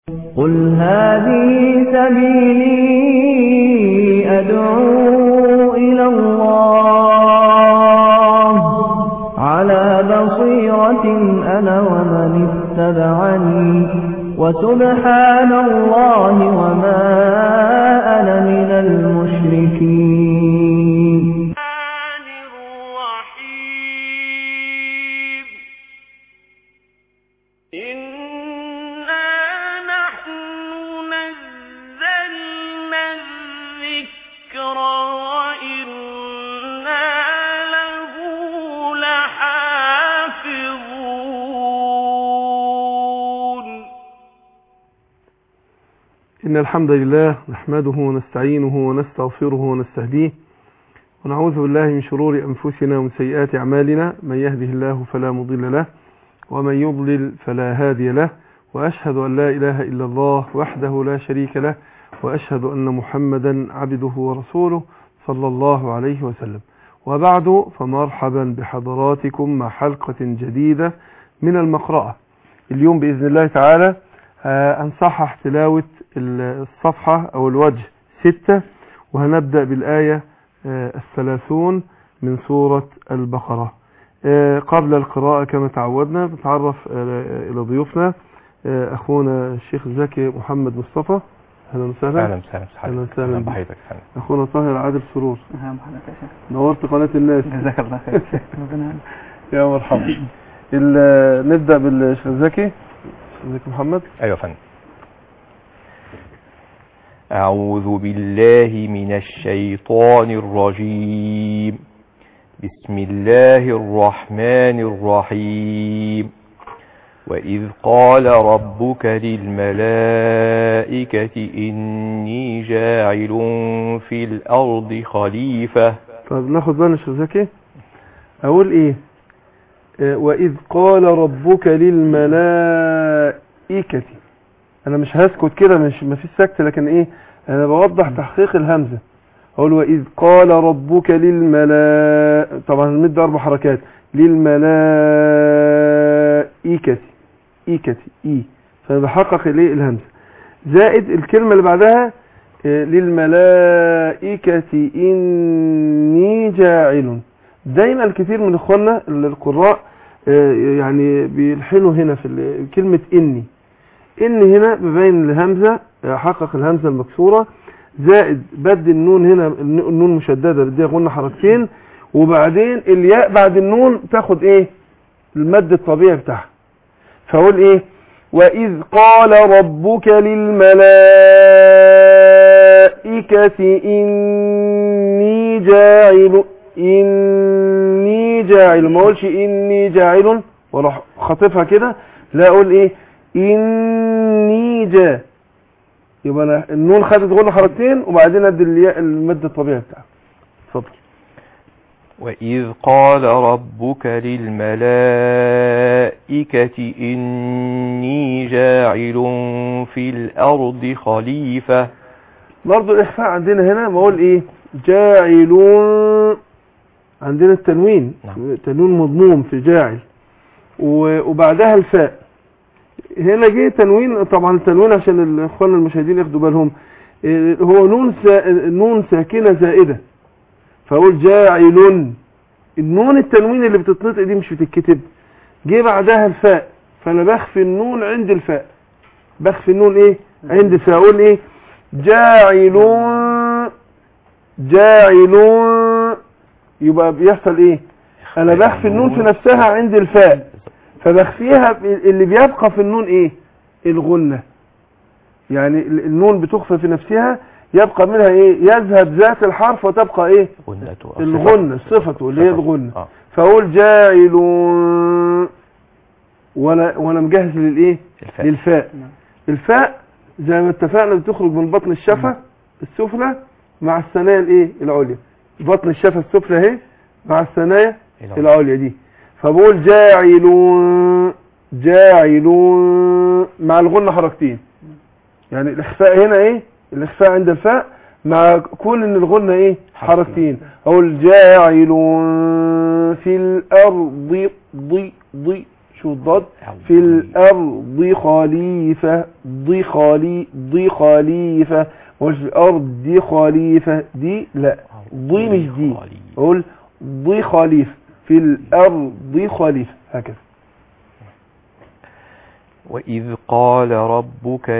قل هذه سبيلي أدعو إلى الله على بصيرة أنا ومن اتبعني وسبحان الله وما أنا من المشركين الرحيم إنا نحن نزلنا الذكر وإنا له لحافظون إن الحمد لله نحمده ونستعينه ونستغفره ونستهديه ونعوذ بالله من شرور أنفسنا ومن سيئات أعمالنا من يهده الله فلا مضل له ومن يضلل فلا هادي له وأشهد أن لا إله إلا الله وحده لا شريك له وأشهد أن محمدا عبده ورسوله صلى الله عليه وسلم وبعد فمرحبا بحضراتكم مع حلقة جديدة من المقرأة اليوم بإذن الله تعالى آه، هنصحح تلاوة الصفحة أو الوجه ستة وهنبدأ بالآية آه، الثلاثون من سورة البقرة آه، قبل القراءة كما تعودنا بتعرف آه، إلى ضيوفنا آه، أخونا الشيخ زكي محمد مصطفى أهلا وسهلا اهلا وسهلا أهلا وسهلا بك. بحياتك اهلا أخونا طاهر عادل سرور أهم حضرتك يا شيخ نورت قناة الناس جزاك الله خير ربنا يعينك. يا مرحبا ال- نبدأ بالشيخ زكي الشيخ زكي محمد ايوه يا فندم اعوذ بالله من الشيطان الرجيم بسم الله الرحمن الرحيم وإذ قال ربك للملائكة إني جاعل في الأرض خليفة طب ناخد بالنا شيخ زكي اقول ايه آه، واذ قال ربك للملائكة انا مش هسكت كده مش ما فيش سكت لكن ايه انا بوضح تحقيق الهمزة اقول واذ قال ربك للملائكة طبعا المد اربع حركات للملائكة ايكتي اي فانا بحقق الايه الهمزة زائد الكلمة اللي بعدها آه، للملائكة إني جاعل دايما الكثير من إخواننا القراء آه، يعني بيلحنوا هنا في ال- كلمة إني إن هنا ببين الهمزة آه، حقق الهمزة المكسورة زائد بد النون هنا الن- النون مشددة بديها غنى حركتين وبعدين الياء بعد النون تاخد ايه المد الطبيعي بتاعها فاقول ايه وإذ قال ربك للملائكة إني جاعل إني جاعل ما أقولش إني جاعل وراح خاطفها كده لا أقول إيه إني جا يبقى أنا النون خدت غنى حركتين وبعدين أدي الياء المد الطبيعي بتاعها اتفضل وإذ قال ربك للملائكة إني جاعل في الأرض خليفة برضو الإخفاء عندنا هنا بقول إيه جاعلون عندنا التنوين نعم. تنوين مضموم في جاعل و- وبعدها الفاء هنا جه تنوين طبعا التنوين عشان الاخوان المشاهدين ياخدوا بالهم إيه، هو نون سا... نون ساكنه زائده فاقول جاعل النون التنوين اللي بتتنطق دي مش بتتكتب جه بعدها الفاء فانا بخفي النون عند الفاء بخفي النون ايه عند الفاء اقول ايه جاعلون جاعلون يبقى بيحصل ايه انا بخفي النون في نفسها عند الفاء فبخفيها ب- اللي بيبقى في النون ايه الغنة يعني ال- النون بتخفى في نفسها يبقى منها ايه يذهب ذات الحرف وتبقى ايه غنة الغنة صفته اللي هي صفة. الغنة آه. فاقول جاعلون وانا وانا مجهز للايه الفاء. للفاء الفاء زي ما اتفقنا بتخرج من بطن الشفة السفلى مع الثنايا الايه العليا بطن الشفة السفلى اهي مع الثنايا العليا. العليا دي فبقول جاعلون جاعلون مع الغنة حركتين يعني الاخفاء هنا ايه الاخفاء عند الفاء مع كون ان الغنة ايه حركتين اقول جاعلون في الارض ضي ضي شو الضاد في الأرض خليفة ضي خلي ضي خليفة مش في الأرض دي خليفة دي لا ضي مش دي قول ضي خليفة في الأرض خليفة هكذا وإذ قال ربك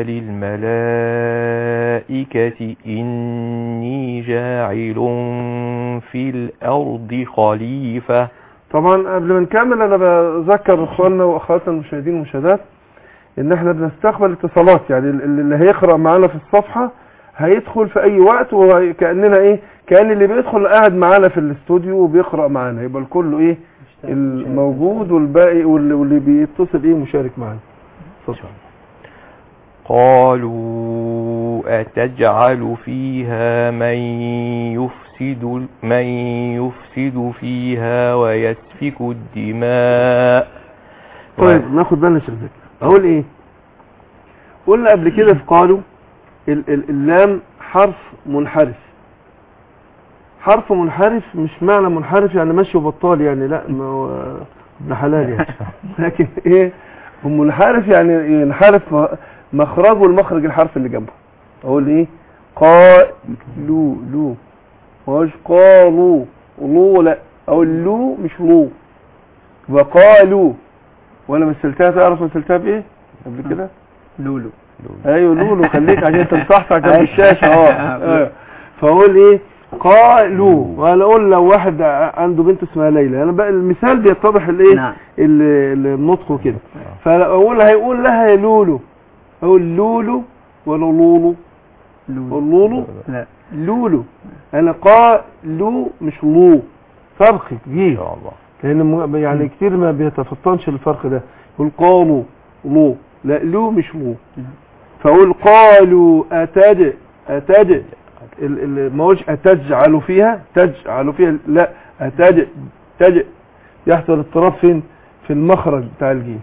للملائكة إني جاعل في الأرض خليفة طبعا قبل ما نكمل انا بذكر اخواننا واخواتنا المشاهدين والمشاهدات ان احنا بنستقبل اتصالات يعني ال- اللي هيقرا معانا في الصفحه هيدخل في اي وقت وكاننا ايه كان اللي بيدخل قاعد معانا في الاستوديو وبيقرا معانا يبقى الكل ايه الموجود والباقي واللي, واللي بيتصل ايه مشارك معانا اتفضل. قالوا أتجعل فيها من يفسد من يفسد فيها ويسفك الدماء طيب ناخد بالنا شيخ زكي اقول ايه قلنا قبل كده في قالوا ال ال اللام حرف منحرف حرف منحرف مش معنى منحرف يعني ماشي وبطال يعني لا ما هو ابن حلال يعني لكن ايه هو منحرف يعني ينحرف م- مخرجه المخرج الحرف اللي جنبه اقول ايه قالوا لو مش قالوا لو لا اقول لو مش لو وقالوا وانا مثلتها تعرف مثلتها بايه قبل كده لولو ايوه لولو خليك عشان تنصحصح جنب الشاشه اه آه. فاقول ايه قالوا وانا اقول لو واحد عنده بنت اسمها ليلى انا بقى المثال بيتضح الايه نعم ال- ال- النطق كده فاقول هيقول لها يا لولو اقول لولو ولا لولو لولو لولو لا لولو انا قالوا مش لو فرق إن كبير شاء الله لان م- يعني كتير ما بيتفطنش الفرق ده يقول قالوا لو لا لو مش لو فاقول قالوا اتج اتج ال- ال- ما هوش اتجعل فيها تجعل فيها لا اتج تج يحصل اضطراب فين في المخرج بتاع الجيم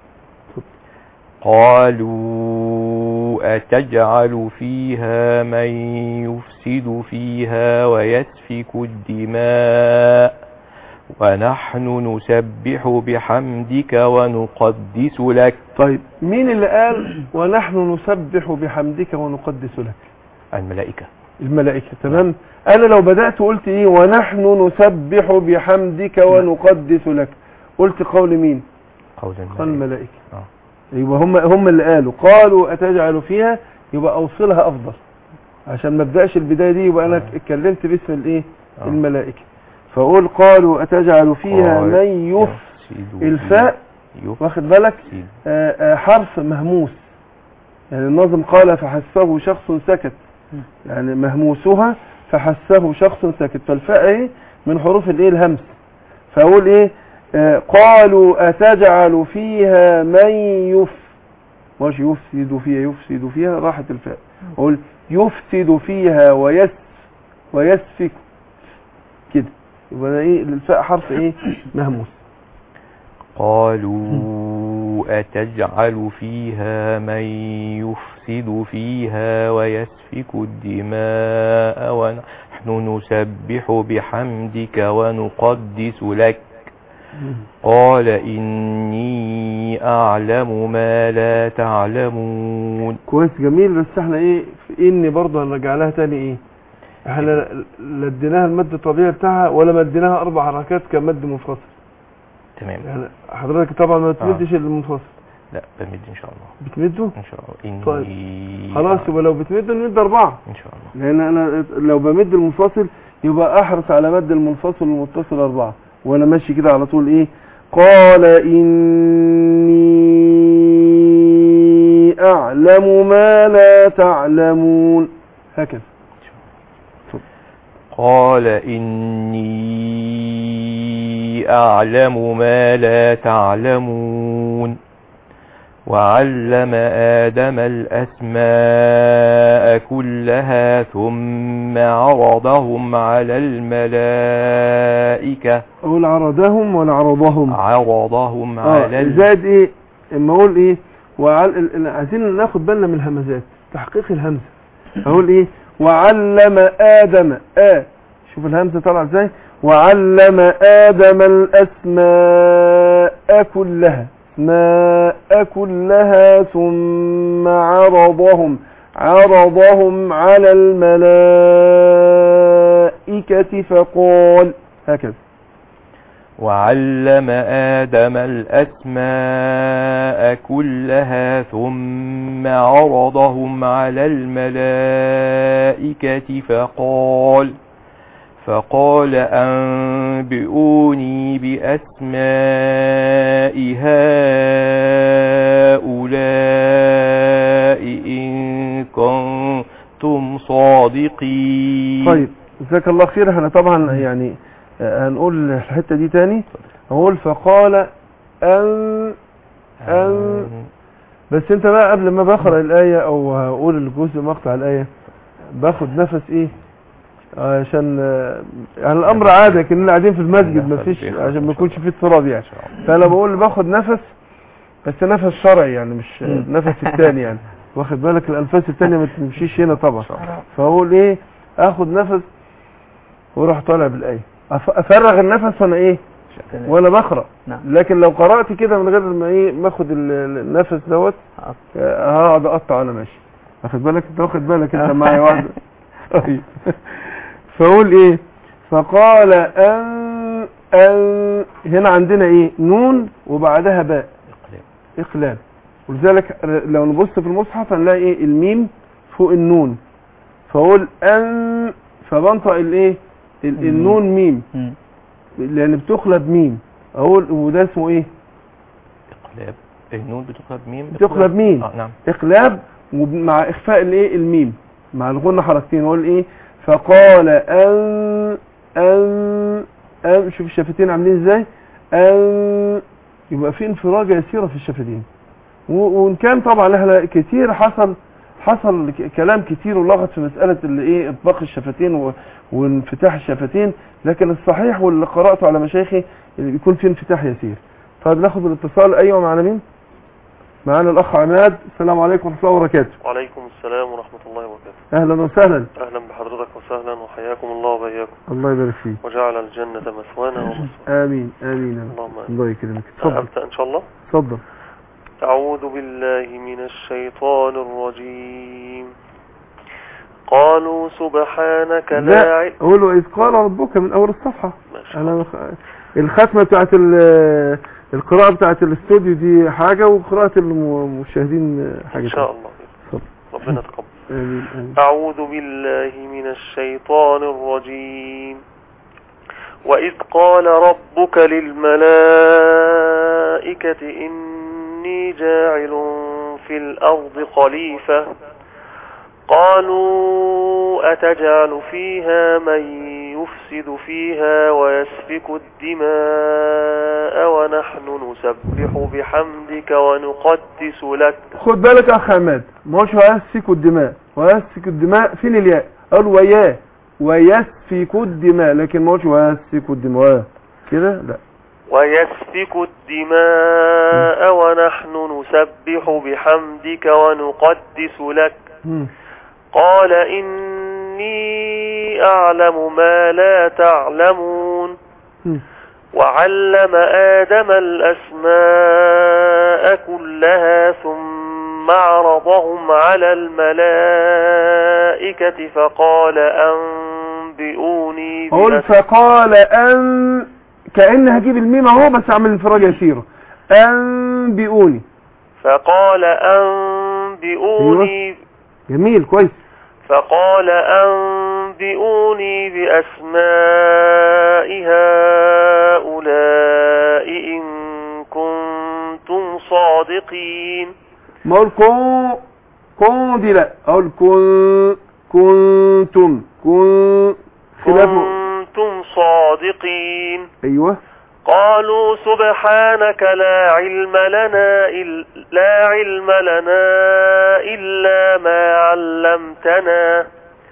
قالوا أتجعل فيها من يفسد فيها ويسفك الدماء ونحن نسبح بحمدك ونقدس لك طيب مين اللي قال ونحن نسبح بحمدك ونقدس لك الملائكة الملائكة تمام انا لو بدأت قلت ايه ونحن نسبح بحمدك ونقدس لك قلت قول مين قول قال الملائكة الملائكة آه. يبقى هم هم اللي قالوا قالوا اتجعل فيها يبقى اوصلها افضل عشان ما ابداش البدايه دي يبقى انا اتكلمت باسم الايه آه. الملائكه فاقول قالوا اتجعل فيها قال من يف يفسد الفاء يفسد واخد بالك آه، آه، حرف مهموس يعني الناظم قال فحسه شخص سكت يعني مهموسها فحسه شخص سكت فالفاء ايه من حروف الايه الهمس فاقول ايه آه، قالوا اتجعل فيها من يف مش يفسد فيها يفسد فيها راحت الفاء اقول يفسد فيها ويس ويسفك كده يبقى ده ايه الفاء حرف ايه مهموس قالوا أتجعل فيها من يفسد فيها ويسفك الدماء ونحن نسبح بحمدك ونقدس لك قال إني أعلم ما لا تعلمون كويس جميل بس احنا ايه في ان برضه هنرجع لها تاني ايه احنا لا اديناها المد الطبيعي بتاعها ولا مديناها اربع حركات كمد منفصل تمام يعني حضرتك طبعا ما بتمدش المنفصل لا بمد إن شاء الله بتمده إن شاء الله إني طيب. خلاص يبقى لو بتمد نمد اربعه إن شاء الله لان انا لو بمد المنفصل يبقى احرص على مد المنفصل والمتصل اربعه وانا ماشي كده على طول ايه قال اني اعلم ما لا تعلمون هكذا قال إني أعلم ما لا تعلمون وعلم آدم الأسماء كلها ثم عرضهم على الملائكة اقول عرضهم ولا عرضهم عرضهم اه على ال- زائد ايه اما اقول ايه وعل... ال- ال- عايزين ناخد بالنا من الهمزات تحقيق الهمزه اقول ايه وعلم ادم ا شوف الهمزه طالعه ازاي وعلم ادم الاسماء كلها الأسماء كلها ثم عرضهم عرضهم على الملائكة فقال هكذا وعلم آدم الأسماء كلها ثم عرضهم على الملائكة فقال فقال أنبئوني بأسماء هؤلاء إن كنتم صادقين طيب جزاك الله خير احنا طبعا يعني آه، هنقول الحتة دي تاني هقول فقال أن أن بس انت بقى قبل ما بقرا الآية او هقول الجزء مقطع الآية باخد نفس ايه عشان آه، يعني الامر عادي لكننا قاعدين في المسجد نفس مفيش بياخد عشان ما إن يكونش شاء فيه اضطراب يعني فانا بقول باخد نفس بس نفس شرعي يعني مش مم. نفس التاني يعني واخد بالك الانفاس التانية ما تمشيش هنا طبعا شاء الله. فاقول ايه اخد نفس واروح طالع بالايه أف- افرغ النفس وانا ايه وانا بقرا نعم لكن لو قرات كده من غير ما ايه ما اخد ال- ال- النفس دوت آه، هقعد اقطع وانا ماشي واخد بالك انت واخد بالك انت معايا واحده طيب فاقول ايه فقال ان ان هنا عندنا ايه نون وبعدها باء اقلال ولذلك لو نبص في المصحف هنلاقي ايه الميم فوق النون فاقول ان فبنطق الايه ال- الميم. النون ميم مم. لان بتقلب ميم اقول وده اسمه ايه اقلاب النون بتقلب ميم بتقلب ميم. آه نعم اقلاب ومع اخفاء الايه الميم مع الغنة حركتين اقول ايه فقال ان ان ان شوف الشفتين عاملين ازاي ان يبقى في انفراجة يسيرة في الشفتين و- وان كان طبعا احنا كتير حصل حصل ك- كلام كتير ولغط في مسألة اللي ايه اطباق الشفتين و- وانفتاح الشفتين لكن الصحيح واللي قرأته على مشايخي اللي بيكون في انفتاح يسير طيب ناخد الاتصال ايوه معنا مين معانا الاخ عماد السلام عليكم ورحمه الله وبركاته وعليكم السلام ورحمة الله وبركاته اهلا وسهلا أهلا بحضرتك وسهلا وحياكم الله وبياكم الله يبارك فيك وجعل الجنة مثوانا ومثوانا امين امين يا رب. اللهم آمين. الله يكرمك اتفضل أبدأ إن شاء الله اتفضل أعوذ بالله من الشيطان الرجيم قالوا سبحانك لا لا علم قول واذ قال ربك من اول الصفحه ما شاء الله. انا بخ... الختمه بتاعت ال- القراءه بتاعت الاستوديو دي حاجه وقراءه المشاهدين حاجه إن شاء تانية. الله اتفضل. ربنا تقبل امين امين أعوذ بالله من الشيطان الرجيم وإذ قال ربك للملائكة إني جاعل في الأرض خليفة قالوا أتجعل فيها من يفسد فيها ويسفك الدماء ونحن نسبح بحمدك ونقدس لك خد بالك يا اخ عماد ما هوش ويسفك الدماء ويسفك الدماء فين الياء قال وياه ويسفك الدماء لكن ما هوش ويسفك الدماء كده لا ويسفك الدماء ونحن نسبح بحمدك ونقدس لك مم. قال إني أعلم ما لا تعلمون مم. وعلم آدم الأسماء كلها ثم عرضهم على الملائكة فقال أنبئوني اقول بأس- فقال ان كأن هجيب الميم اهو بس اعمل انفراج يسيرة انبئوني فقال أنبئوني جميل كويس فقال أنبئوني بأسماء هؤلاء إن كنتم صادقين ما اقول كون كون دي لا اقول كون كنتم كون خلاف كنتم صادقين ايوه قالوا سبحانك لا علم لنا إلا لا علم لنا إلا ما علمتنا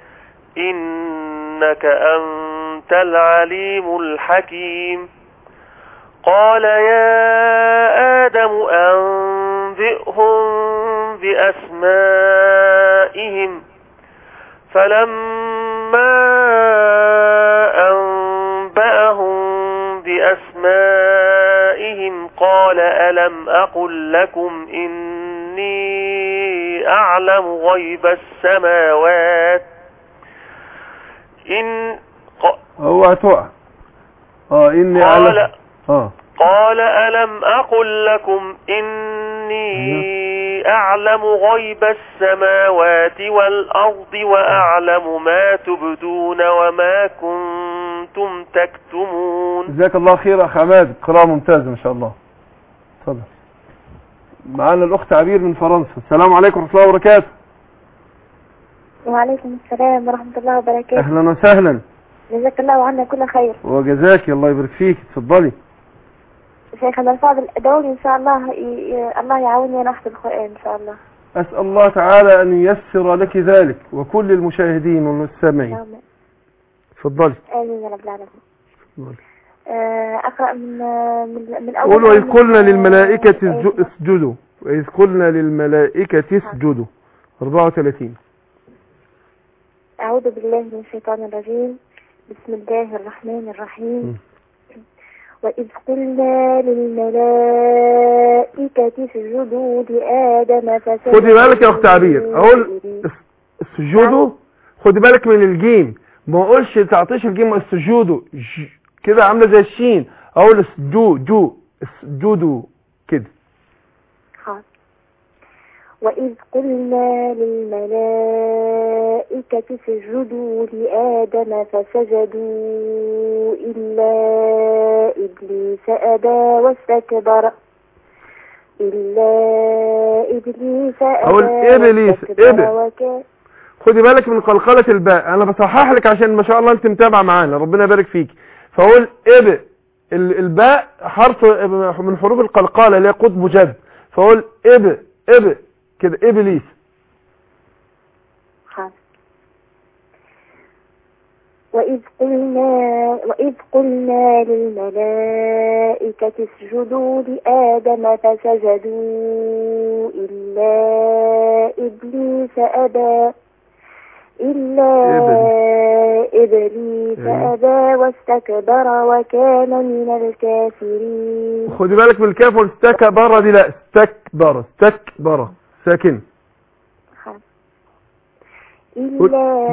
إنك أنت العليم الحكيم قال يا آدم أنبئهم بأسمائهم فلما أنبأهم بأسمائهم أسمائهم قال ألم أقل لكم إني أعلم غيب السماوات إن ق- اوعى تقع اه اني قال على اه قال ألم أقل لكم إني أعلم غيب السماوات والأرض وأعلم ما تبدون وما كنتم تكتمون جزاك الله خير اخ عماد قراءة ممتازة ما شاء الله اتفضل معانا الاخت عبير من فرنسا السلام عليكم ورحمة الله وبركاته وعليكم السلام ورحمة الله وبركاته اهلا وسهلا جزاك الله عنا كل خير وجزاك الله يبارك فيك اتفضلي شيخنا الفاضل ادعوني ان شاء الله ي... ي... الله يعاوني وانا احفظ القرآن ان شاء الله اسأل الله تعالى ان ييسر لك ذلك وكل المشاهدين والمستمعين اللهم اتفضلي امين يا رب العالمين اتفضلي. آه، اقرأ من من من اول قول وإذ من- قلنا للملائكة آه، اسجو- اسجدوا وإذ قلنا للملائكة اسجدوا 34 أعوذ بالله من الشيطان الرجيم بسم الله الرحمن الرحيم وإذ قلنا للملائكة اسجدوا لآدم فسجدوا خدي بالك يا أخت عبير أقول اس- اسجدوا خدي بالك من الجيم ما اقولش تعطيش الجيم اسجدوا ج- كده عاملة زي الشين اقول اسجو جو اسجدوا كده حاضر وإذ قلنا للملائكة اسجدوا لآدم فسجدوا إلا إبليس أبى واستكبر إلا إبليس أبى أقول إبليس، واستكبر إبل. وكان خدي بالك من قلقلة الباء انا بصحح لك عشان ما شاء الله انت متابعة معانا ربنا يبارك فيك فاقول اب ال- الباء حرف من حروف القلقلة اللي هي قطب جد فاقول اب اب كده ابليس حاضر وإذ قلنا وإذ قلنا للملائكة اسجدوا لآدم فسجدوا إلا إبليس أبى إلا إبليس أيوة. أبى واستكبر وكان من الكافرين خدي بالك من الكاف واستكبر دي لا استكبر استكبر ساكن إلا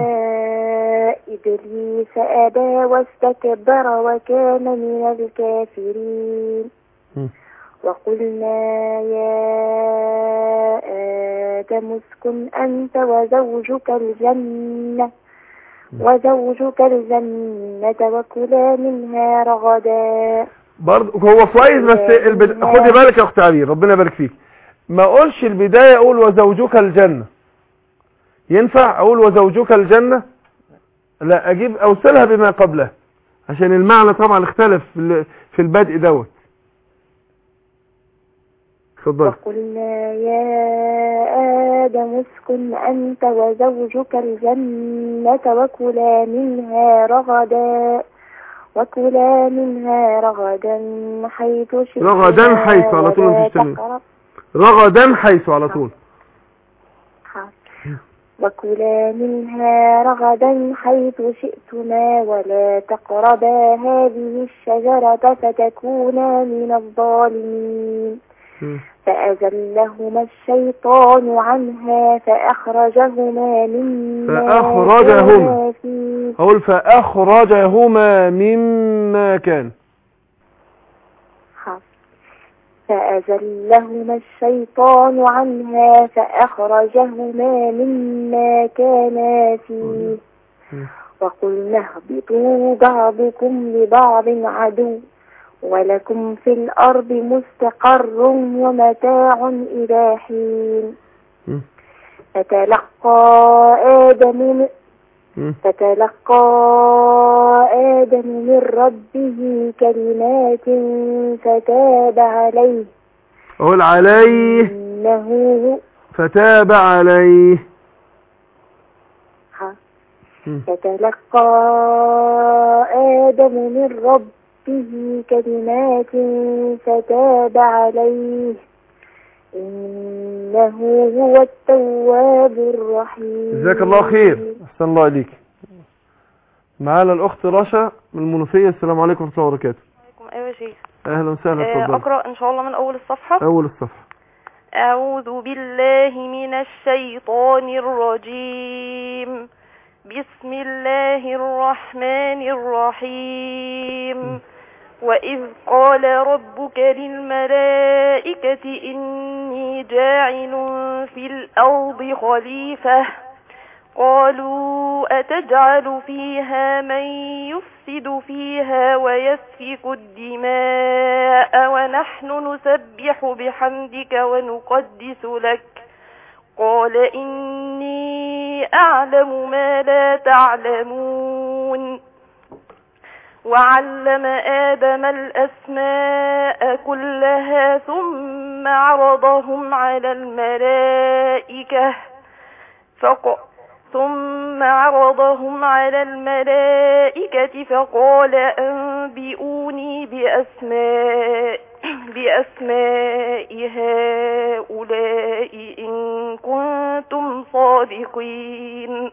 إبليس أبى واستكبر وكان من الكافرين م. وقلنا يا آدم اسكن أنت وزوجك الجنة وزوجك الجنة وكلا منها رغدا برضه هو كويس بس البد... خدي بالك يا اخت عبير ربنا يبارك فيك ما اقولش البداية اقول وزوجك الجنة ينفع اقول وزوجك الجنة لا اجيب اوصلها بما قبلها عشان المعنى طبعا اختلف في ال- في البدء دوت اتفضل وقلنا يا آدم اسكن أنت وزوجك الجنة وكلا منها رغدا وكلا منها رغدا حيث شئتما رغداً حيث على طول ولا مفيش تاني. تقرب- رغدا حيث على طول حاضر. وكلا منها رغدا حيث شئتما ولا تقربا هذه الشجرة فتكونا من الظالمين م. فأزلهما الشيطان عنها فأخرجهما مما فأخرجهما. كانا فيه اقول فاخرجهما مما كان حاضر. فأزلهما الشيطان عنها فأخرجهما مما كانا فيه وقلنا اهبطوا بعضكم لبعض عدو ولكم في الأرض مستقر ومتاع إلى حين م. فتلقى آدم م. فتلقى آدم من ربه كلمات فتاب عليه اقول عليه إنه فتاب عليه ها. م. فتلقى آدم من ربه كلمات فتاب عليه إنه هو التواب الرحيم جزاك الله خير احسن الله اليك معانا الاخت رشا من المنوفيه السلام عليكم ورحمه الله وبركاته ايوه يا شيخ اهلا وسهلا آه، اتفضل أقرأ إن شاء الله من أول الصفحة اول الصفحه أعوذ بالله من الشيطان الرجيم بسم الله الرحمن الرحيم وإذ قال ربك للملائكة إني جاعل في الأرض خليفة قالوا أتجعل فيها من يفسد فيها ويسفك الدماء ونحن نسبح بحمدك ونقدس لك قال إني أعلم ما لا تعلمون وعلم آدم الأسماء كلها ثم عرضهم على الملائكة فق ثم عرضهم على الملائكة فقال أنبئوني بأسماء بأسماء هؤلاء إن كنتم صادقين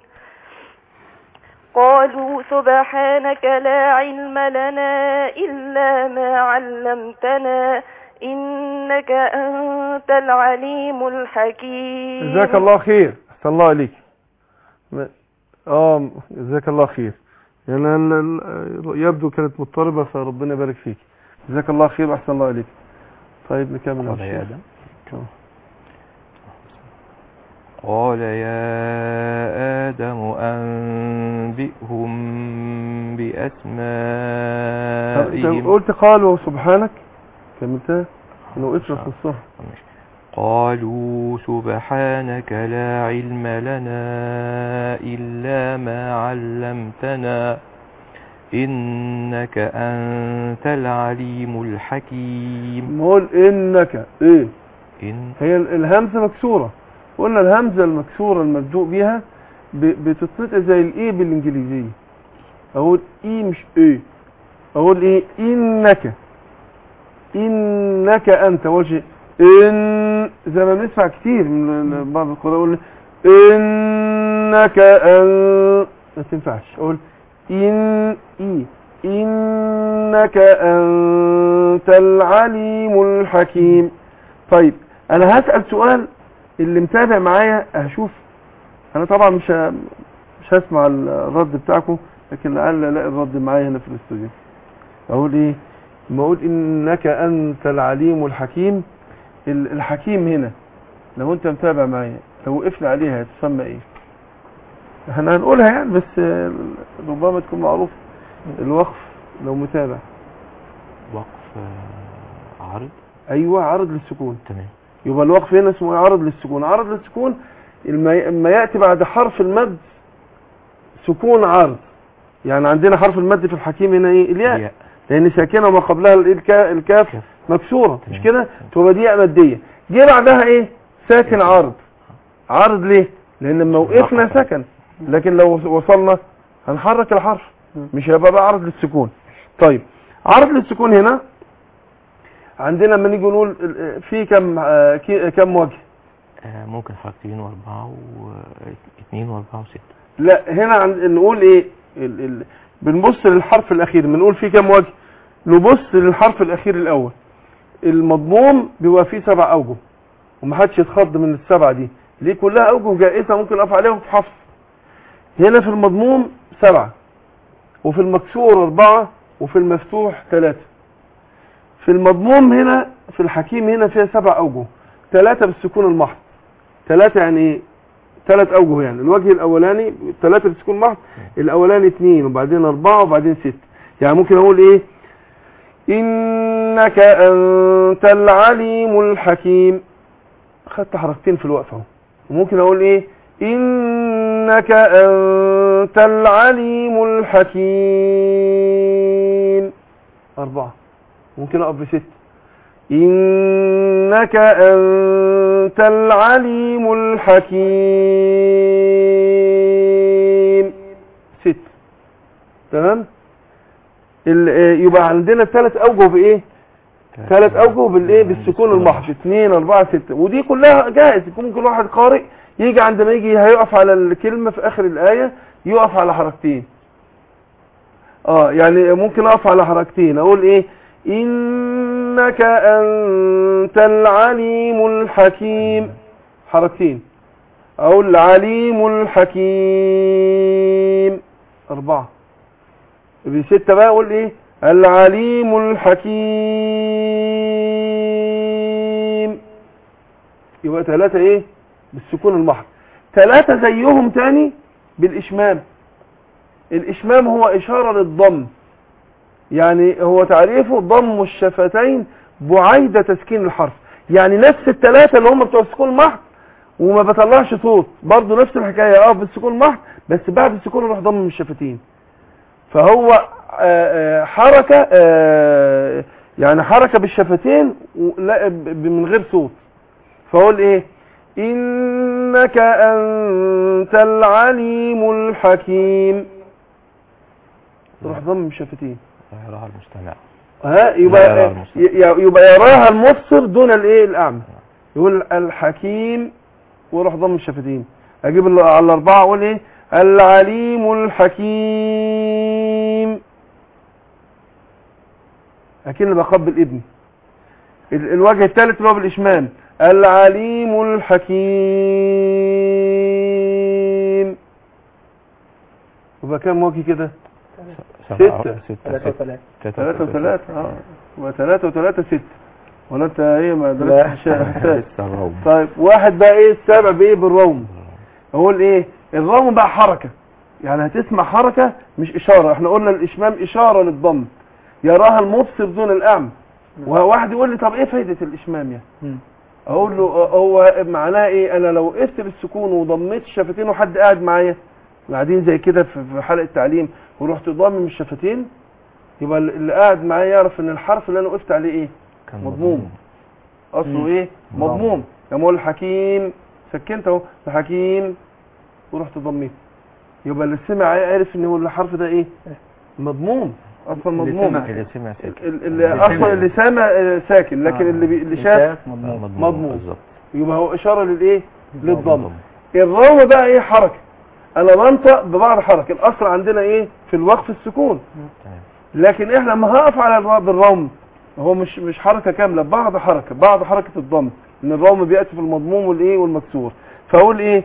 قالوا سبحانك لا علم لنا إلا ما علمتنا إنك أنت العليم الحكيم جزاك الله خير احسن الله عليك ما- اه جزاك الله خير يعني ال- ال- يبدو كانت مضطربة فربنا يبارك فيك جزاك الله خير واحسن الله عليك طيب نكمل قال يا يا شيخ. آدم كمل. قال يا آدم أنبئهم طب انت بأسمائهم قلت قال وسبحانك كملتها انه وقفنا في الصهر قالوا سبحانك لا علم لنا إلا ما علمتنا إنك أنت العليم الحكيم نقول انك ايه إن هي ال- الهمزة مكسورة قلنا الهمزة المكسورة المبدوء بيها ب- بتتنطق زي الايه بالانجليزية اقول ايه مش ايه اقول ايه انك انك انت اول شيء ان زي ما بنسمع كتير من بعض القراء يقول انك ان ما تنفعش اقول ان اي انك انت العليم الحكيم طيب انا هسأل سؤال اللي متابع معايا هشوف انا طبعا مش ه- مش هسمع الرد بتاعكم لكن لعل الاقي الرد معايا هنا في الاستوديو اقول ايه ما اقول انك انت العليم الحكيم ال- الحكيم هنا لو انت متابع معايا لو وقفنا عليها تسمى ايه احنا هنقولها يعني بس آه، ربما تكون معروف الوقف لو متابع وقف آه، عرض ايوه عرض للسكون تمام يبقى الوقف هنا اسمه إيه؟ عرض للسكون عرض للسكون الما اما ياتي بعد حرف المد سكون عرض يعني عندنا حرف المد في الحكيم هنا ايه الياء ياء. لان ساكنه وما قبلها ال- الكا- الكاف كاف. مكسوره مش تمام. كده تبقى دي ياء ماديه جه بعدها ايه ساكن عرض عرض ليه لان لما وقفنا وقف. سكن لكن لو وصلنا هنحرك الحرف مش هيبقى بقى عرض للسكون طيب عرض للسكون هنا عندنا لما نيجي نقول ال- في كم آه، كي- كم وجه آه، ممكن حركتين واربعة واثنين واربعة وستة لا هنا عند نقول ايه ال... ال... بنبص للحرف الاخير بنقول فيه كم وجه نبص للحرف الاخير الاول المضموم بيبقى فيه سبع اوجه ومحدش يتخض من السبعه دي ليه كلها اوجه جائزه ممكن اقف عليها في حفظ هنا في المضموم سبعه وفي المكسور اربعه وفي المفتوح ثلاثه في المضموم هنا في الحكيم هنا فيها سبع اوجه ثلاثه بالسكون المحض ثلاثه يعني ايه ثلاث اوجه يعني الوجه الاولاني ثلاثه بالسكون محض الاولاني اثنين وبعدين اربعه وبعدين ست يعني ممكن اقول ايه انك انت العليم الحكيم خدت حركتين في الوقفه اهو وممكن اقول ايه انك انت العليم الحكيم اربعه ممكن اقف بست إنك أنت العليم الحكيم ست تمام ال- آه، يبقى عندنا ثلاث أوجه بإيه ثلاث أوجه بالإيه بالسكون المحض اثنين أربعة ستة ودي كلها جائز يكون ممكن واحد قارئ يجي عندما يجي هيقف على الكلمة في آخر الآية يقف على حركتين اه يعني ممكن اقف على حركتين اقول ايه ان إنك أنت العليم الحكيم حركتين أو العليم الحكيم أربعة يبقى ستة بقى أقول إيه العليم الحكيم يبقى ثلاثة إيه بالسكون المحض ثلاثة زيهم تاني بالإشمام الإشمام هو إشارة للضم يعني هو تعريفه ضم الشفتين بعيد تسكين الحرف يعني نفس الثلاثة اللي هم بتوع السكون المحض وما بطلعش صوت برضه نفس الحكاية اه بالسكون المحض بس بعد السكون اروح ضم الشفتين فهو آه، آه، حركة آه، يعني حركة بالشفتين ولا- ب- ب- من غير صوت فاقول ايه انك انت العليم الحكيم تروح ضم الشفتين يراها المستمع ها لا يبقى يراها المبصر. ي- يبقى يراها المبصر دون الايه الاعمى يقول الحكيم ويروح ضم الشفتين اجيب ال- على الاربعه اقول ايه العليم الحكيم اكن بقبل ابني ال- الوجه الثالث اللي هو بالاشمام العليم الحكيم يبقى كام وجه كده سبعة ستة. ستة ثلاثة ستة وثلاثة ثلاثة وثلاثة اه وثلاثة وثلاثة ستة ولا انت ايه ما لا. درستش حساب لسه الروم طيب واحد بقى ايه السابع بايه بالروم اقول ايه الروم بقى حركة يعني هتسمع حركة مش اشارة احنا قلنا الاشمام اشارة للضم يراها المبصر دون الاعمى وواحد يقول لي طب ايه فايدة الاشمام يعني مم. اقول له اه، هو معناها ايه انا لو وقفت بالسكون وضميت الشفتين وحد قاعد معايا قاعدين زي كده في في حلقة تعليم ورحت ضامم الشفتين يبقى اللي قاعد معايا يعرف ان الحرف اللي انا وقفت عليه ايه كان مضموم. اصله مم. ايه مضموم. مضموم لما اقول الحكيم سكنت اهو الحكيم ورحت ضميت يبقى اللي سمع عرف ان هو الحرف ده ايه مضموم اصلا اللي مضموم سمع. اللي سمع ساكت ال- اللي اصلا اللي سامع آه، ساكن لكن آه. اللي بي- اللي شاف مضمون مضموم. بالظبط يبقى هو اشاره للايه للضم مضموم. الروم بقى ايه حركه انا بنطق ببعض حركه الاصل عندنا ايه في الوقف السكون تمام. لكن احنا لما هقف على الر- بالروم هو مش مش حركه كامله بعض حركه بعض حركه الضم ان الروم بياتي في المضموم والايه والمكسور فاقول ايه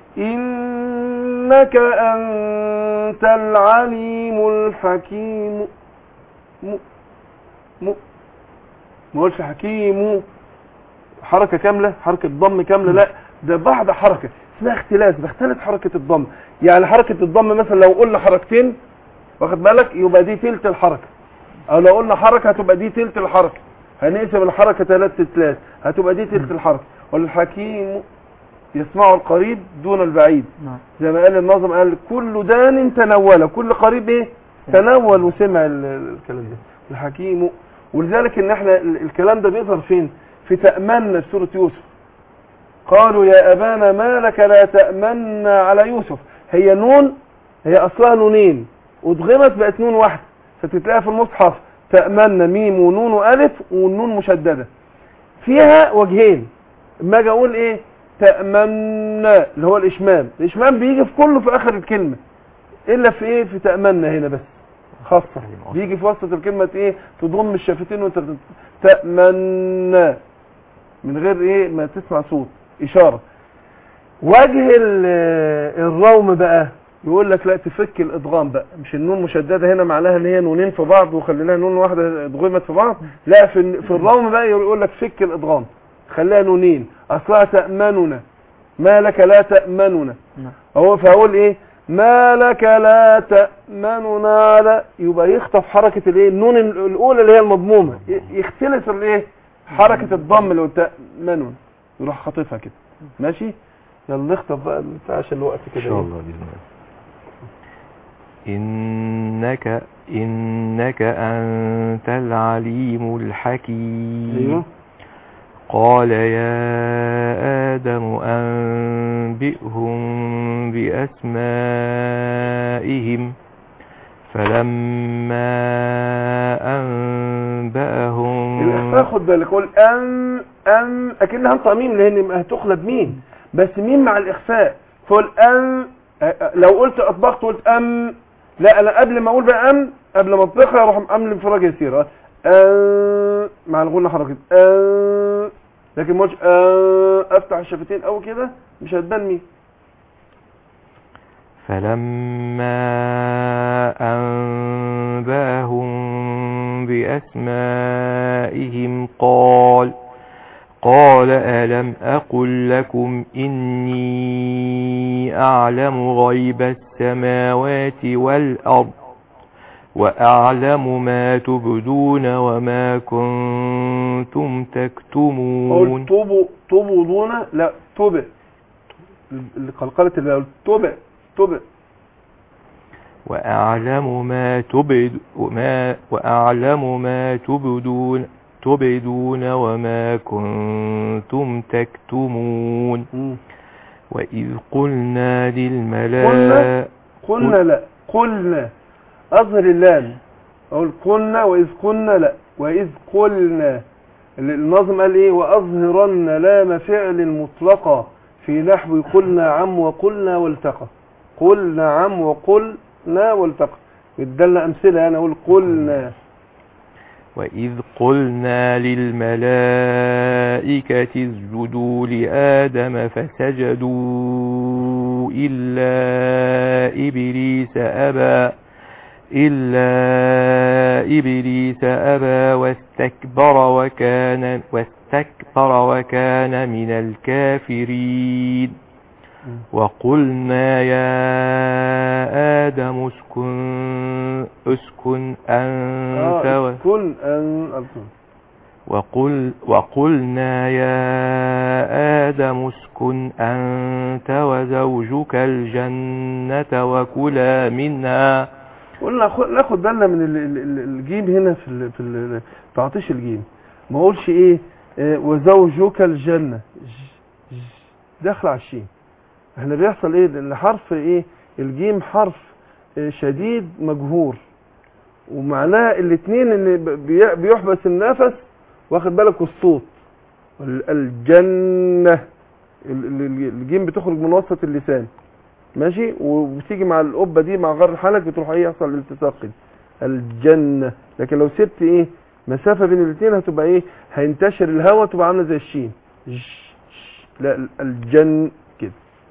انك انت العليم الحكيم م م ما اقولش حكيم حركه كامله حركه ضم كامله لا ده بعض حركه اسمها اختلاس بختلف حركه الضم يعني حركه الضم مثلا لو قلنا حركتين واخد بالك يبقى دي تلت الحركه او لو قلنا حركه هتبقى دي تلت الحركه هنقسم الحركه ثلاث تلات هتبقى دي تلت الحركه والحكيم يسمع القريب دون البعيد نعم زي ما قال الناظم قال كل دان تنول كل قريب ايه تنول وسمع ال- ال- الكلام ده الحكيم ولذلك ان احنا ال- الكلام ده بيظهر فين في تأمنا في سورة يوسف قالوا يا أبانا ما لك لا تأمنا على يوسف هي نون هي أصلها نونين ادغمت بقت نون واحدة فتتلاقي في المصحف تأمنا ميم ونون وألف والنون مشددة فيها وجهين اما اجي اقول ايه تأمنا اللي هو الإشمام الإشمام بيجي في كله في آخر الكلمة إلا في إيه في تأمنا هنا بس خاصة بيجي في وسط الكلمة إيه تضم الشفتين وأنت بت- تأمنا من غير إيه ما تسمع صوت إشارة وجه ال- الروم بقى يقول لك لا تفك الادغام بقى مش النون مشدده هنا معناها ان هي نونين في بعض وخليناها نون واحده ادغمت في بعض لا في في الروم بقى يقول لك فك الادغام خليها نونين اصلها تامننا ما لك لا تامننا نعم. هو فاقول ايه ما لك لا تامننا على يبقى يخطف حركه الايه النون الاولى اللي هي المضمومه ي- يختلف الايه حركه الضم اللي هو تامننا يروح خاطفها كده ماشي يلا نخطف بقى البتاع عشان الوقت ان كده شاء إيه. الله باذن الله انك انك انت العليم الحكيم ايوه قال يا آدم أنبئهم بأسمائهم فلما أنبأهم الإخفاء خد بالك قول أن أن أكنها هنطق ميم لأن هتخلد ميم بس ميم مع الإخفاء فقول أن أ- أ- لو قلت أطبقت قلت أم لا أنا قبل ما أقول بقى أم قبل ما أطبقها أروح أمل انفراج يسير أن مع الغنة حركة آه لكن ما اقولش آه افتح الشفتين قوي كده مش هتبان مين فلما أنباهم بأسمائهم قال قال ألم أقل لكم إني أعلم غيب السماوات والأرض وأعلم ما تبدون وما كنتم اقول تكتمون طوبوا طوبوا دون لا طوبة القلقلة اللي قلت طوبة طوبة وأعلم ما تبد ما وأعلم ما تبدون تبدون وما كنتم تكتمون وإذ قلنا للملائكة قلنا لا قلنا أظهر اللام أقول قلنا وإذ قلنا لا وإذ قلنا ال- الناظم قال إيه وأظهرن لام فعل مطلقة في نحو قلنا عم وقلنا والتقى قلنا عم وقلنا والتقى ادلنا أمثلة يعني أقول قلنا وإذ قلنا للملائكة اسجدوا لآدم فسجدوا إلا إبليس أبى إلا إبليس أبى واستكبر وكان واستكبر وكان من الكافرين وقلنا يا آدم اسكن اسكن أنت و... آه كن أن أبصر. وقل وقلنا يا آدم اسكن أنت وزوجك الجنة وكلا منها قلنا خ- ناخد بالنا من ال- ال- ال- الجيم هنا في ال في ال- تعطيش الجيم ما اقولش ايه آه، وزوجك الجنة ج- ج- داخل على الشين احنا بيحصل ايه لان حرف ايه الجيم حرف آه، شديد مجهور ومعناه الاتنين ان ب- بي- بيحبس النفس واخد بالك والصوت ال- الجنة ال- ال- الجيم بتخرج من وسط اللسان ماشي وبتيجي مع القبه دي مع غر الحلق بتروح ايه يحصل الالتصاق كده الجنه لكن لو سبت ايه مسافه بين الاثنين هتبقى ايه هينتشر الهواء تبقى عامله زي الشين ج- ج- لا ال- الجن كده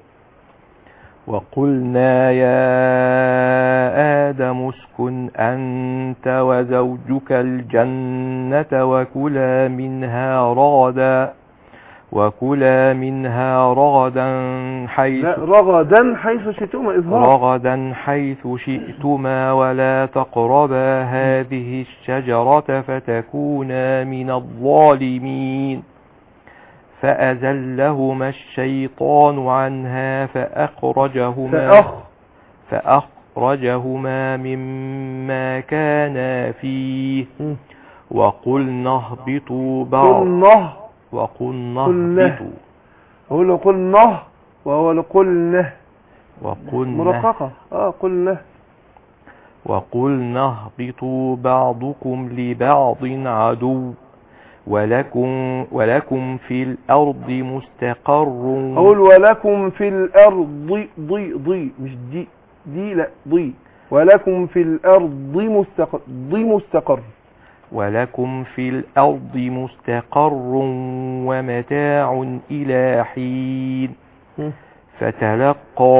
وقلنا يا آدم اسكن أنت وزوجك الجنة وكلا منها رغدا وكلا منها رغدا حيث لا رغدا حيث شئتما اظهار رغدا حيث شئتما ولا تقربا هذه الشجرة فتكونا من الظالمين فأزلهما الشيطان عنها فأخرجهما فأخ فأخرجهما مما كانا فيه مم. وقلنا اهبطوا بعض قلنا وقلنا قلنا. اهبطوا هو لو قلنا وهو لو قلنا وقلنا مرققة اه قلنا وقلنا اهبطوا بعضكم لبعض عدو ولكم ولكم في الأرض مستقر أقول ولكم في الأرض ضي ضي مش دي دي لا ضي ولكم في الأرض مستقر ضي مستقر ولكم في الأرض مستقر ومتاع إلى حين مم. فتلقى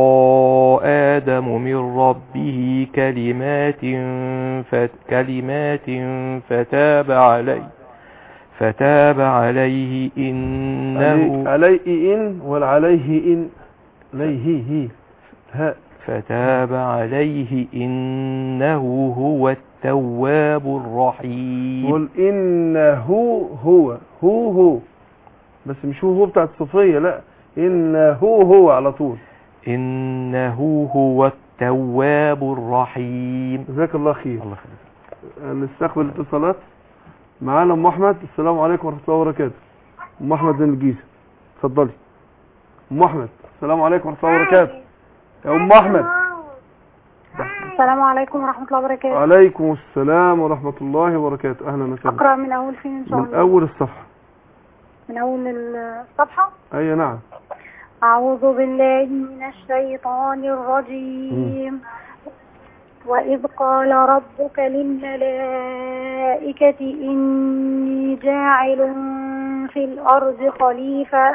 آدم من ربه كلمات فت كلمات فتاب عليه فتاب عليه إنه عليه إن والعليه إن عليه هي ها فتاب عليه إنه هو التواب الرحيم قل إنه هو هو هو بس مش هو هو بتاعت صفية لا إنه هو على طول إنه هو التواب الرحيم جزاك الله خير الله خير نستقبل الاتصالات معانا ام احمد السلام عليكم ورحمه الله وبركاته ام احمد من الجيزه اتفضلي ام احمد السلام عليكم ورحمه الله وبركاته يا ام احمد السلام عليكم ورحمة الله وبركاته وعليكم السلام ورحمه الله وبركاته اهلا وسهلا أقرأ من أول فين إن شاء من الله اول الصفحه من أول الصفحة اي نعم أعوذ بالله من الشيطان الرجيم وإذ قال ربك للملائكة إني جاعل في الأرض خليفة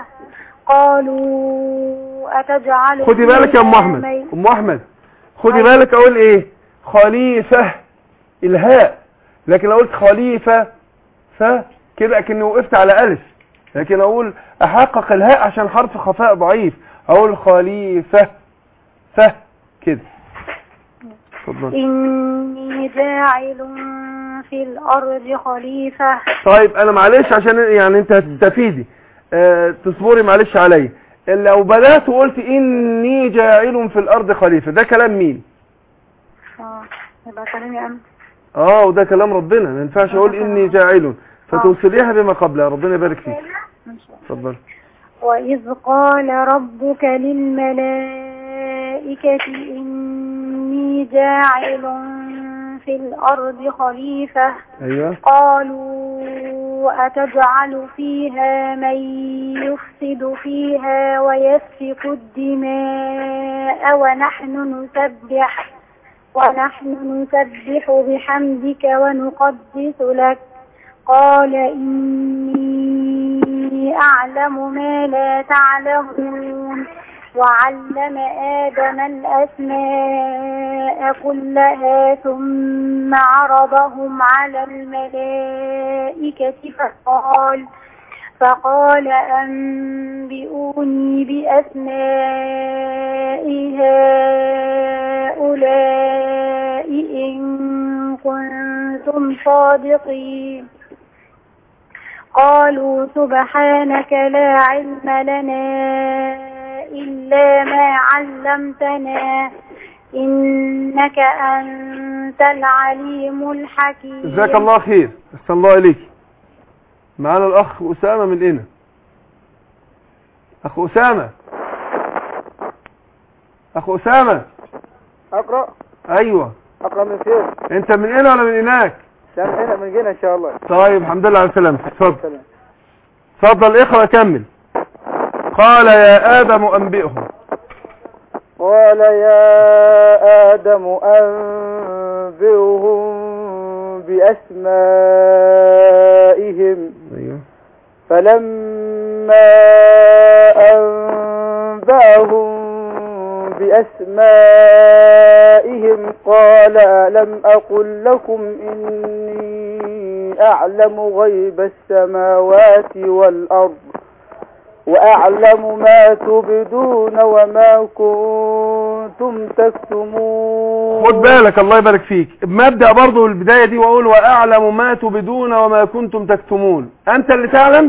قالوا أتجعل خدي بالك يا ام فيها احمد من- ام احمد خدي أيوة. بالك اقول ايه خليفة الهاء لكن لو قلت خليفة ف كده اكني وقفت على الف لكن اقول احقق الهاء عشان حرف خفاء ضعيف اقول خليفة ف كده اتفضل إني جاعل في الأرض خليفة طيب انا معلش عشان يعني انت هتستفيدي أه تصبري معلش عليا لو بدات وقلت اني جاعل في الارض خليفه ده كلام مين آه، يبقى كلامي أنا اه وده كلام ربنا ما ينفعش اقول اني جاعل فتوصليها بما قبلها ربنا يبارك فيك إن شاء الله. اتفضل وإذ قال ربك للملائكة إني جاعل في الأرض خليفة ايوه قالوا أتجعل فيها من يفسد فيها ويسفك الدماء ونحن نسبح ونحن نسبح بحمدك ونقدس لك قال إني أعلم ما لا تعلمون وعلم آدم الأسماء كلها ثم عرضهم على الملائكة فقال فقال أنبئوني بأسماء هؤلاء إن كنتم صادقين قالوا سبحانك لا علم لنا إلا ما علمتنا إنك أنت العليم الحكيم جزاك الله خير احسن الله اليك معانا الاخ اسامه من هنا اخ اسامه اخ اسامه اقرا ايوه اقرا من فين انت من هنا ولا من هناك سامع هنا من هنا ان شاء الله طيب الحمد لله على سلامتك اتفضل سلام اتفضل اقرا كمل قال يا ادم انبئهم قال يا آدم أنبئهم بأسمائهم ايوه فلما أنبأهم بأسمائهم قال ألم أقل لكم إني أعلم غيب السماوات والأرض وأعلم ما تبدون وما كنتم تكتمون خد بالك الله يبارك فيك مبدأ برضو البداية دي واقول واعلم ما تبدون وما كنتم تكتمون انت اللي تعلم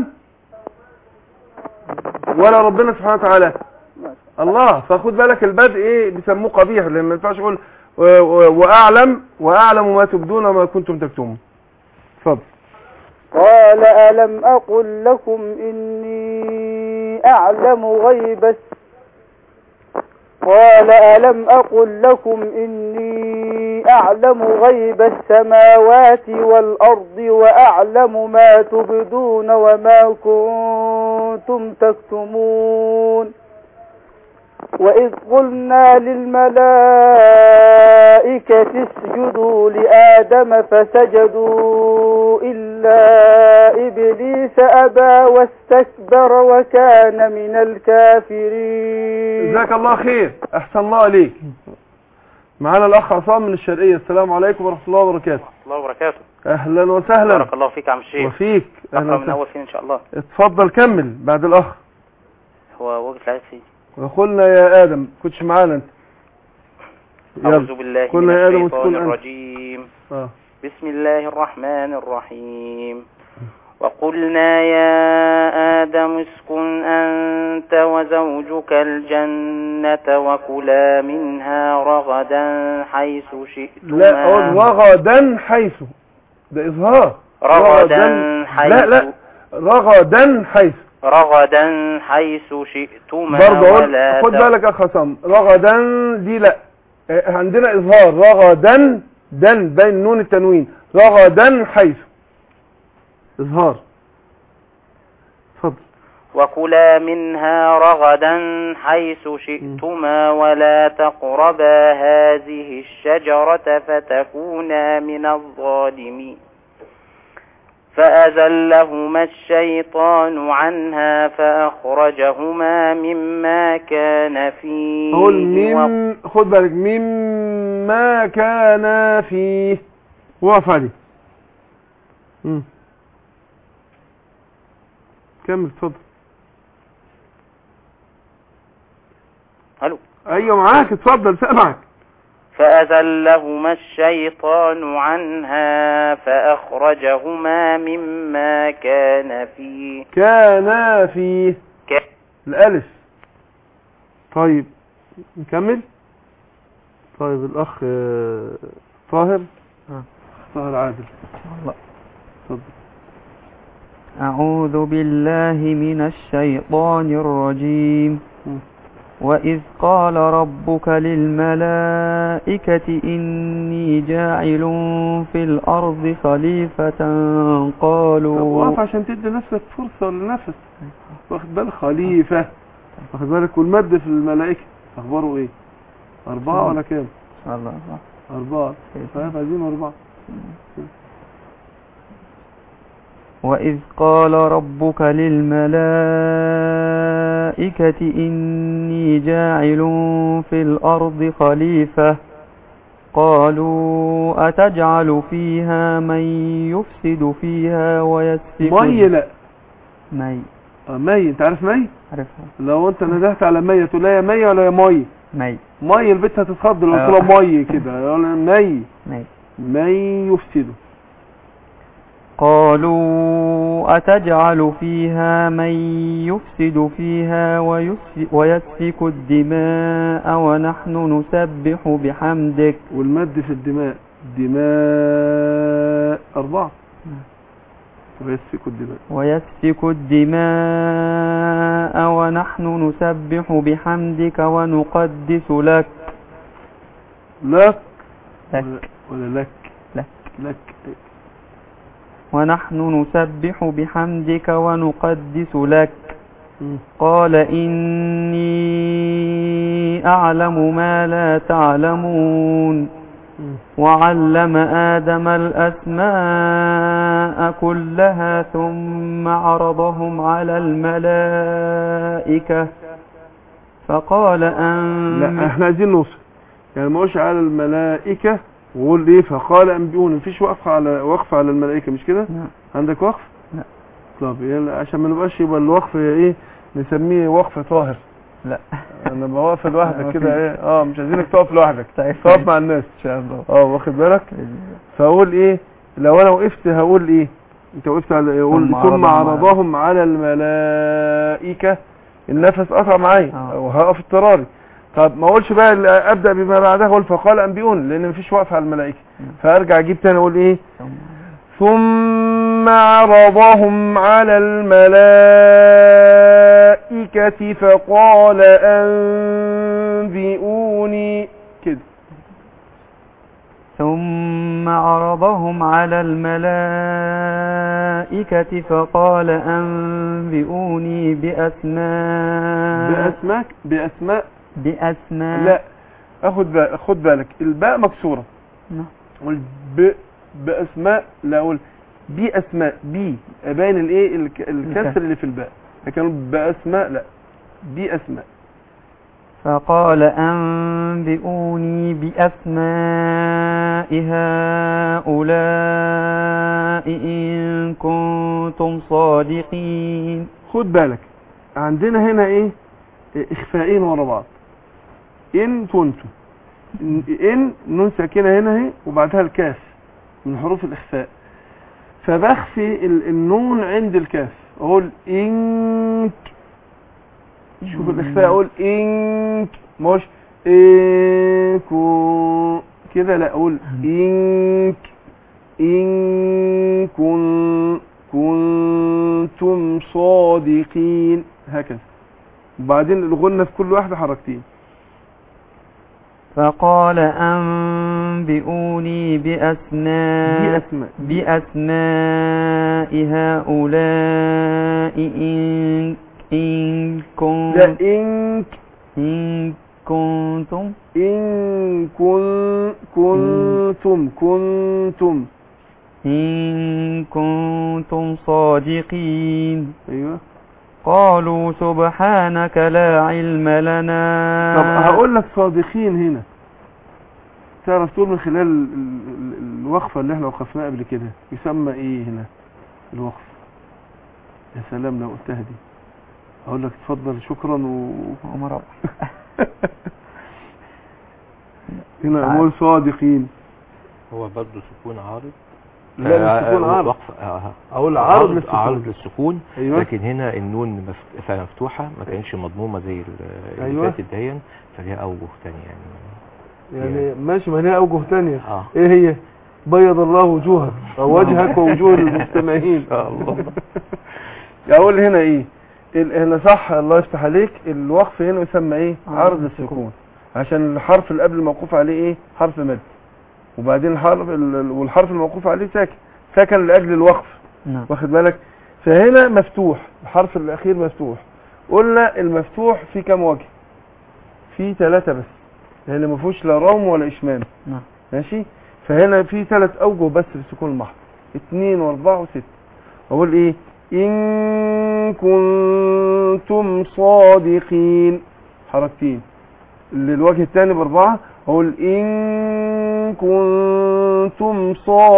ولا ربنا سبحانه وتعالى الله فخد بالك البدء ايه بيسموه قبيح لان ما ينفعش اقول و- و- واعلم واعلم ما تبدون وما كنتم تكتمون اتفضل قال ألم أقل لكم إني أعلم غيب الس- قال ألم أقل لكم إني أعلم غيب السماوات والأرض وأعلم ما تبدون وما كنتم تكتمون وإذ قلنا للملائكة اسجدوا لآدم فسجدوا إلا إبليس أبى واستكبر وكان من الكافرين جزاك الله خير احسن الله عليك معانا الاخ عصام من الشرقية السلام عليكم ورحمة الله وبركاته الله وبركاته اهلا وسهلا بارك الله فيك يا عم الشيخ وفيك اقرا اهلا من وسهلا اول فين ان شاء الله اتفضل كمل بعد الاخ هو وقت العيد فين وقلنا يا ادم كنتش معانا انت اعوذ بالله من قلنا يا آدم الشيطان اسكن أنت. الرجيم اه بسم الله الرحمن الرحيم وقلنا يا آدم اسكن أنت وزوجك الجنة وكلا منها رغدا حيث شئتما لا اقول رغدا حيث ده اظهار رغدا حيث لا لا رغدا حيث رغدا حيث شئتما برضه اقول ولا خد تق- بالك يا خصام رغدا دي لا آه، عندنا اظهار رغدا دن بين نون التنوين رغدا حيث اظهار اتفضل وكلا منها رغدا حيث شئتما ولا تقربا هذه الشجرة فتكونا من الظالمين فأزلهما الشيطان عنها فأخرجهما مما كان فيه قول و- مم خد بالك مما كان فيه وقف عليه مم. كمل اتفضل ألو. ايوه معاك اتفضل سامعك فأزلهما الشيطان عنها فأخرجهما مما كان فيه كان فيه ك- الالف طيب نكمل طيب الاخ آه، طاهر طاهر عادل اتفضل أعوذ بالله من الشيطان الرجيم مم. وإذ قال ربك للملائكة إني جاعل في الأرض خليفة طب قالوا وقف عشان تدي نفسك فرصة لنفس واخد بالك خليفة واخد بالك والمد في الملائكة اخباره ايه اربعة ولا كام الله اربعة طيب عايزين اربعة وإذ قال ربك للملائكة إني جاعل في الأرض خليفة قالوا أتجعل فيها من يفسد فيها ويسفك مي لا مي آه، مي انت عارف مي عارفها لو انت ندهت على مي تقول لها يا مي ولا يا مي مي مي البيت هتتخض لو آه. قلت لها مي كده يقول لها مي مي مي يفسده قالوا أتجعل فيها من يفسد فيها ويسفك, ويسفك الدماء ونحن نسبح بحمدك والمد في الدماء دماء أربعة ويسفك الدماء ويسفك الدماء ونحن نسبح بحمدك ونقدس لك لك لك ولا لك لك. لك ونحن نسبح بحمدك ونقدس لك مم. قال إني أعلم ما لا تعلمون مم. وعلم آدم الأسماء كلها ثم عرضهم على الملائكة فقال أن لا احنا عايزين نوصل يعني ما قولش على الملائكة وقول ايه فقال انبئوني مفيش وقف على وقف على الملائكة مش كده لا. عندك وقف لا. طب يلا عشان ما نبقاش يبقى الوقف ايه نسميه وقف طاهر لا انا بوقف لوحدك ما كده في. ايه اه مش عايزينك تقف لوحدك طيب. تقف مع الناس إن شاء الله اه واخد بالك فاقول ايه لو انا وقفت هقول ايه انت وقفت على يقول ثم ثم عرضهم عرضهم على الملائكة النفس قطع معايا آه. وهقف اضطراري طب ما اقولش بقى ال- ابدا بما بعدها اقول فقال انبئون لان مفيش وقف على الملائكة فارجع اجيب تاني اقول ايه ثم عرضهم على الملائكة فقال أنبئوني كده ثم عرضهم على الملائكة فقال أنبئوني بأسماء بأسماء بأسماء بأسماء لا اخد بالك خد بالك الباء مكسورة نعم. والب بأسماء لا اقول بأسماء بي ابين الايه الك- الكسر اللي في الباء لكن بأسماء لا بأسماء فقال أنبئوني بأسماء هؤلاء إن كنتم صادقين خد بالك عندنا هنا ايه اخفائين ورا بعض ان كنتم ان نون ساكنه هنا اهي وبعدها الكاف من حروف الاخفاء فبخفي ال- النون عند الكاف اقول انك شوف الاخفاء اقول انك مش انكم كده لا اقول انك ان كن كنتم صادقين هكذا وبعدين الغنة في كل واحدة حركتين فقال أنبئوني بأسماء دي أسماء بأسماء هؤلاء إن إن كنت لا إن إن كنتم إن كن كنتم كنتم إن كنتم صادقين أيوه قالوا سبحانك لا علم لنا طب هقول لك صادقين هنا تعرف تقول من خلال ال- ال- الوقفة اللي احنا وقفناها قبل كده يسمى ايه هنا الوقف يا سلام لو قلتها دي اقول لك اتفضل شكرا و ومرض هنا اقول صادقين هو برضه سكون عارض لا مش آه، سكون آه، عرض وقف آه، اقول عرض للسكون عرض للسكون ايوه لكن هنا النون مف- مفتوحة ما كانتش مضمومة زي ال- اللي أيوة. فاتت ديا فليها أوجه تانية يعني يعني ماشي ما هي اوجه تانية اه ايه هي بيض الله وجوهك او وجهك ووجوه المستمعين إن شاء الله اقول هنا ايه ال- هنا صح الله يفتح عليك الوقف هنا يسمى ايه عرض عرض السكون. السكون عشان الحرف اللي قبل الموقوف عليه ايه حرف مد وبعدين الحرف ال- والحرف الموقوف عليه ساكن ساكن لاجل الوقف نعم واخد بالك فهنا مفتوح الحرف الاخير مفتوح قلنا المفتوح في كام وجه في ثلاثة بس لان ما فيهوش لا روم ولا اشمام نعم ماشي فهنا في ثلاث اوجه بس في السكون المحض اتنين واربعة وستة اقول ايه ان كنتم صادقين حركتين للوجه الثاني باربعة اقول ان كنتم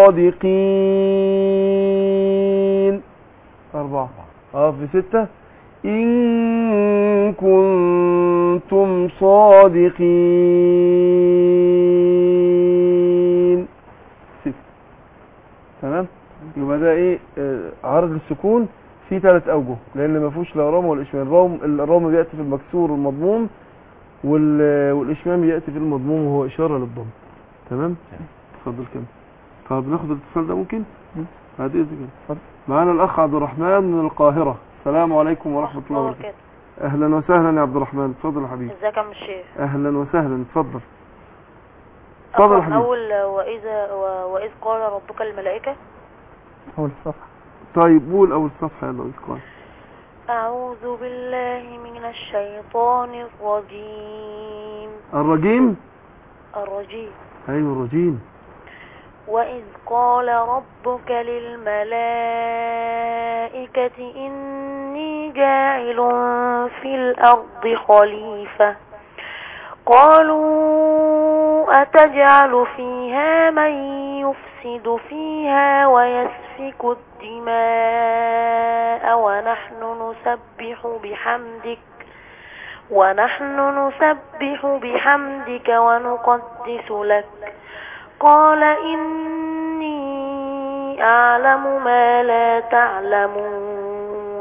صادقين اربعة اه في ستة ان كنتم صادقين ستة تمام يبقى ده ايه آه، عرض السكون في ثلاث اوجه لان ما فيهوش لا رام ولا اشمام الرام الرام بياتي في المكسور والمضموم وال- والاشمام بياتي في المضموم وهو اشاره للضم تمام اتفضل كمل طب ناخد الاتصال ده ممكن مم. بعد اذنك اتفضل معانا الاخ عبد الرحمن من القاهره السلام عليكم ورحمه الله وبركاته اهلا وسهلا يا عبد الرحمن اتفضل يا حبيبي ازيك يا عم الشيخ اهلا وسهلا اتفضل اتفضل يا أقرأ حبيبي اول واذا و- واذ قال ربك الملائكه أول الصفحة طيب قول اول صفحه يلا اذكر اعوذ بالله من الشيطان الرجيم الرجيم الرجيم ايوه الرجيم وإذ قال ربك للملائكة إني جاعل في الأرض خليفة قالوا أتجعل فيها من يفسد فيها ويسفك الدماء ونحن نسبح بحمدك ونحن نسبح بحمدك ونقدس لك قال إني أعلم ما لا تعلمون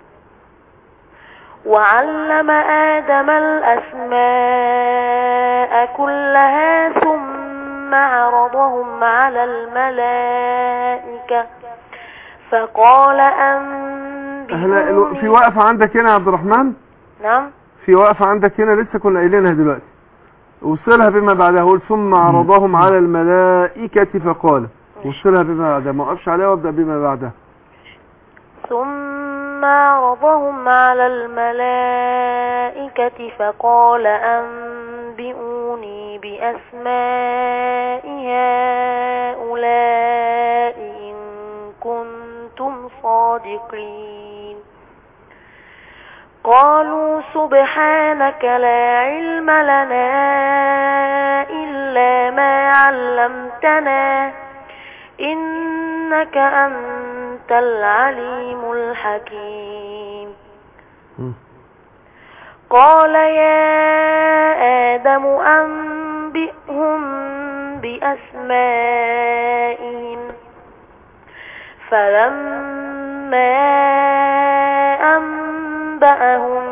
وعلم آدم الأسماء كلها ثم عرضهم على الملائكة فقال اهلا أنبئوني الو- في وقفه عندك هنا يا عبد الرحمن نعم في وقفه عندك هنا لسه كنا قايلينها دلوقتي وصلها بما بعدها قول ثم عرضهم على الملائكه فقال وصلها بما بعدها ما اقفش عليها وابدا بما بعدها ثم عرضهم على الملائكة فقال أنبئوني بأسماء هؤلاء إن كنتم صادقين قالوا سبحانك لا علم لنا إلا ما علمتنا إنك أنت العليم الحكيم مم. قال يا آدم أنبئهم بأسمائهم فلما أنبأهم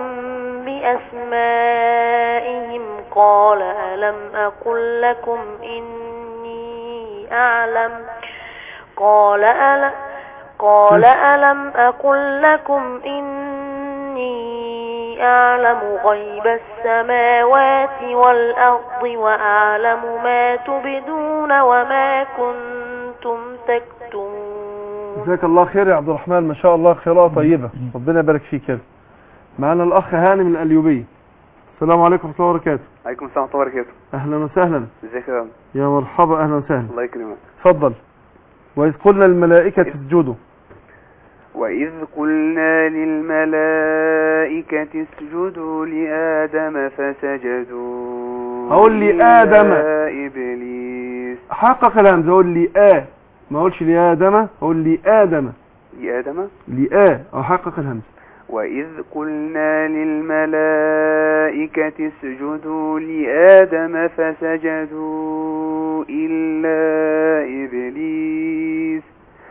بأسمائهم قال ألم أقل لكم إني أعلم قال ألم قال ألم أقل لكم إني أعلم غيب السماوات والأرض وأعلم ما تبدون وما كنتم تكتمون جزاك الله خير يا عبد الرحمن ما شاء الله قراءه طيبه ربنا يبارك فيك كده معنا الأخ هانم الأليوبي السلام عليكم ورحمة الله وبركاته عليكم السلام ورحمة الله وبركاته أهلا وسهلا ازيك يا رب يا مرحبا أهلا وسهلا الله يكرمك اتفضل وإذ قلنا الملائكة اسجدوا وإذ قلنا للملائكة اسجدوا لآدم فسجدوا أقول لي آدم. إلا إبليس حقق الهمزة أقول لي آ ما أقولش لي آدم أقول لي آدم لآدم لي آ أو حقق الهمزة وإذ قلنا للملائكة اسجدوا لآدم فسجدوا إلا إبليس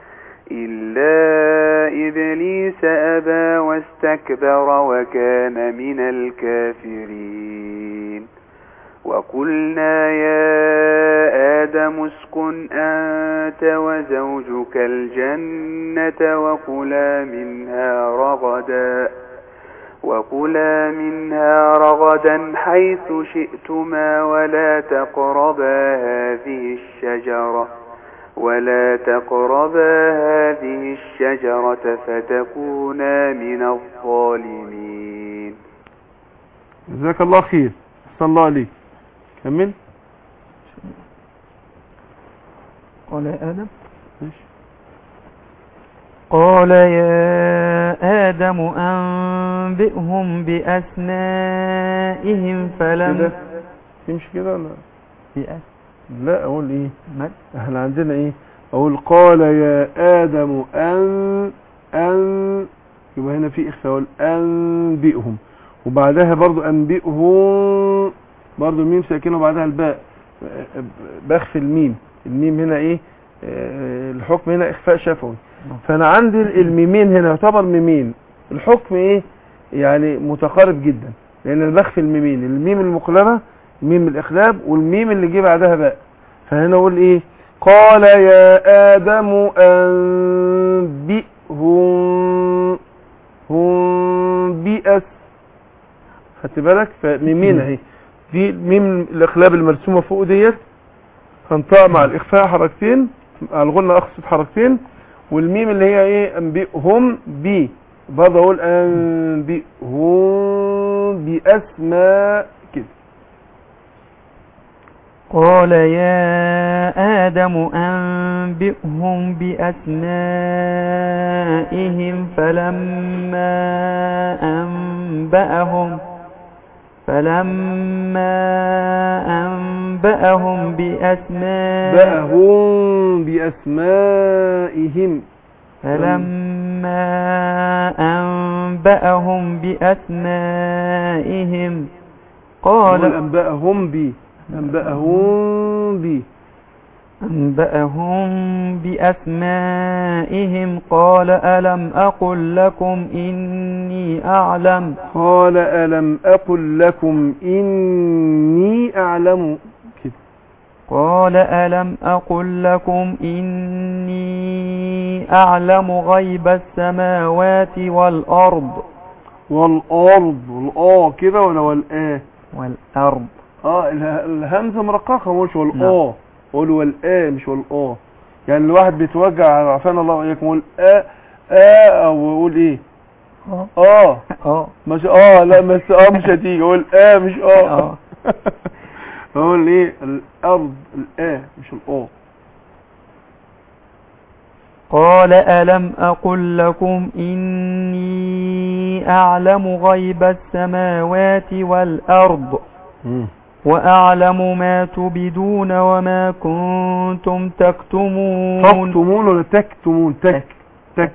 إلا إبليس أبى واستكبر وكان من الكافرين وقلنا يا آدم اسكن أنت وزوجك الجنة وكلا منها رغدا وكلا منها رغدا حيث شئتما ولا تقربا هذه الشجرة ولا تقربا هذه الشجرة فتكونا من الظالمين جزاك الله خير أحسن الله عليك كمل قال يا آدم ماشي. قال يا آدم أنبئهم بأسمائهم كده فلم تمشي كده ولا بأس لا أقول إيه مد احنا عندنا ايه اقول قال يا ادم ان ان يبقى هنا في اخفاء اقول انبئهم وبعدها برضو انبئهم برضو الميم ساكنه وبعدها الباء بخفي الميم الميم هنا ايه آه، الحكم هنا اخفاء شفوي فانا عندي الميمين هنا يعتبر ميمين الحكم ايه يعني متقارب جدا لان انا بخفي الميمين الميم المقلبه ميم الاخلاب والميم اللي جه بعدها باء فهنا اقول ايه قال يا ادم انبئهم هم بأس خدت بالك فميمين اهي دي ميم الاخلاب المرسومه فوق ديت هنطقع مع الاخفاء حركتين مع الغنه اقصد حركتين والميم اللي هي ايه انبئهم بي برضه اقول انبئهم باسماء كده قال يا آدم أنبئهم بأسمائهم فلما أنبأهم فلما أنبأهم بأسماء بأهم بأسمائهم فلما أنبأهم بأسمائهم قال قال أنبأهم بي أنبأهم بي أنبأهم بأسمائهم قال ألم أقل لكم إني أعلم قال ألم أقل لكم إني أعلم كده قال ألم أقل لكم إني أعلم غيب السماوات والأرض والأرض والآ كده ولا والآ والأرض اه اله- الهمزة مرققة مش والآ نعم. قول والآ مش والآ يعني الواحد بيتوجع عافانا الله وإياكم يقول آ آ أو يقول إيه اه اه مش اه لا بس اه مش هتيجي قول اه مش اه آه. اقول ايه الارض الاه مش الاه قال ألم أقل لكم إني أعلم غيب السماوات والأرض وأعلم ما تبدون وما كنتم تكتمون تكتمون ولا تكتمون تك تك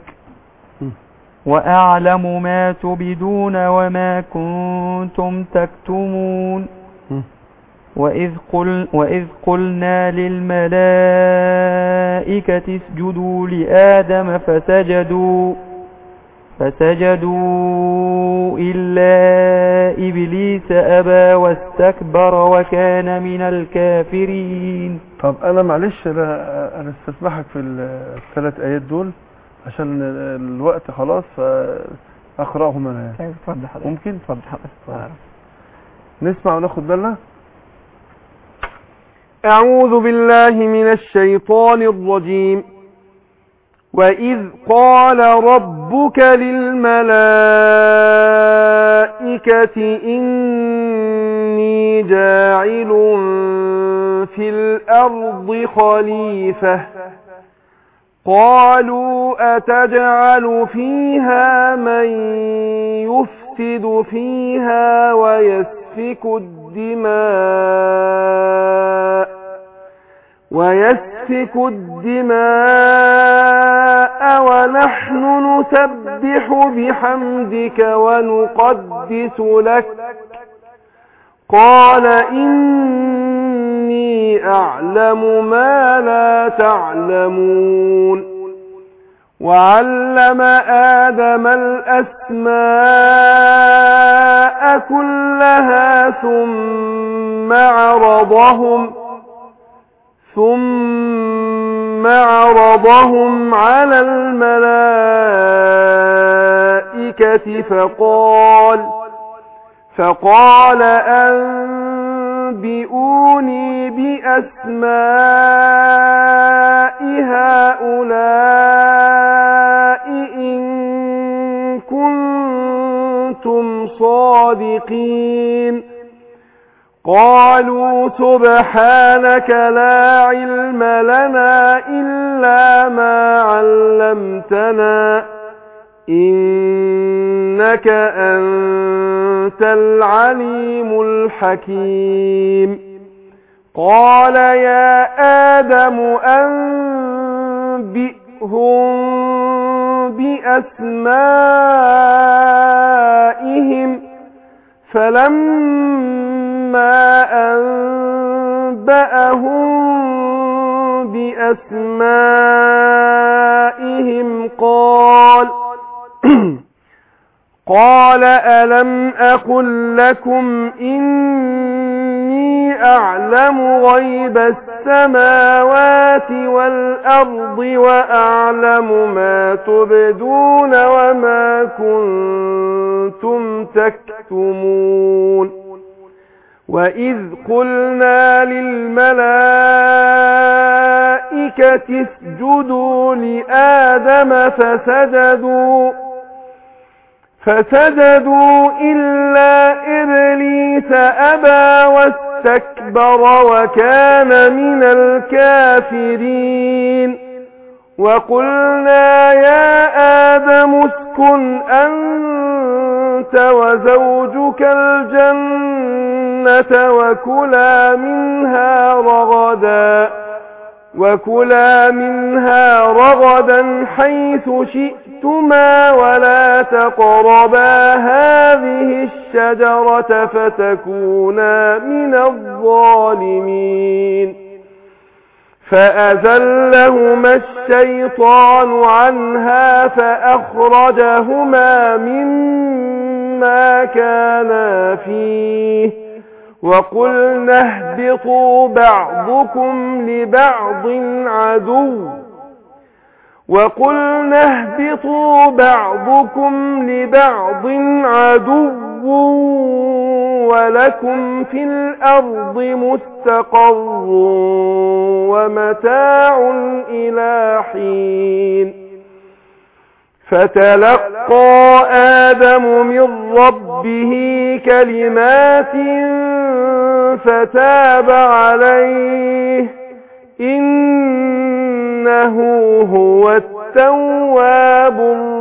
وأعلم ما تبدون وما كنتم تكتمون مم. وإذ, قل وإذ قلنا للملائكة اسجدوا لآدم فسجدوا فسجدوا إلا إبليس أبى واستكبر وكان من الكافرين طب انا معلش انا انا استسمحك في الثلاث ايات دول عشان الوقت خلاص فاقراهم انا يعني. طيب اتفضل حضرتك ممكن اتفضل حضرتك نسمع وناخد بالنا أعوذ بالله من الشيطان الرجيم وإذ قال ربك للملائكة إني جاعل في الأرض خليفة قالوا أتجعل فيها من يفسد فيها ويسفك الدماء ويسفك الدماء ونحن نسبح بحمدك ونقدس لك قال إني أعلم ما لا تعلمون وعلم آدم الأسماء كلها ثم عرضهم ثم عرضهم على الملائكة فقال فقال أنبئوني بأسماء هؤلاء إن كنتم صادقين قالوا سبحانك لا علم لنا إلا ما علمتنا إنك أنت العليم الحكيم قال يا آدم أنبئهم بأسمائهم فلما أنبأهم بأسمائهم قال قال ألم أقل لكم إني أعلم غيب السماوات والأرض وأعلم ما تبدون وما كنتم تكتمون وإذ قلنا للملائكة اسجدوا لآدم فسجدوا فسجدوا إلا إبليس أبى واستكبر وكان من الكافرين وقلنا يا آدم اسكن أنت وزوجك الجنة وكلا منها رغدا وكلا منها رغدا حيث شئتما ولا تقربا هذه الشجرة فتكونا من الظالمين فأزلهما الشيطان عنها فأخرجهما مما كانا فيه وقلنا اهبطوا بعضكم لبعض عدو وقلنا اهبطوا بعضكم لبعض عدو ولكم في الأرض مستقر ومتاع إلى حين فتلقى آدم من ربه كلمات فتاب عليه إنه هو التواب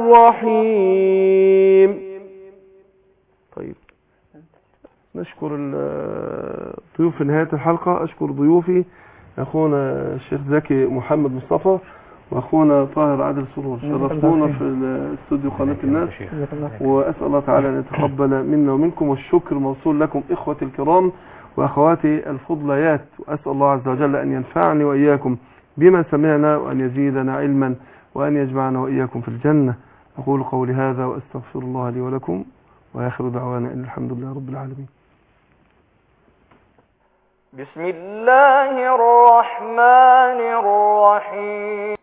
الرحيم طيب نشكر ال- ضيوف في نهاية الحلقة أشكر ضيوفي أخونا الشيخ زكي محمد مصطفى وأخونا طاهر عادل سرور شرفتونا في الاستوديو قناة الناس وأسأل الله تعالى أن يتقبل منا ومنكم والشكر موصول لكم إخوتي الكرام وأخواتي الفضليات وأسأل الله عز وجل أن ينفعني وإياكم بما سمعنا وأن يزيدنا علما وأن يجمعنا وإياكم في الجنة أقول قولي هذا وأستغفر الله لي ولكم وآخر دعوانا أن الحمد لله رب العالمين بسم الله الرحمن الرحيم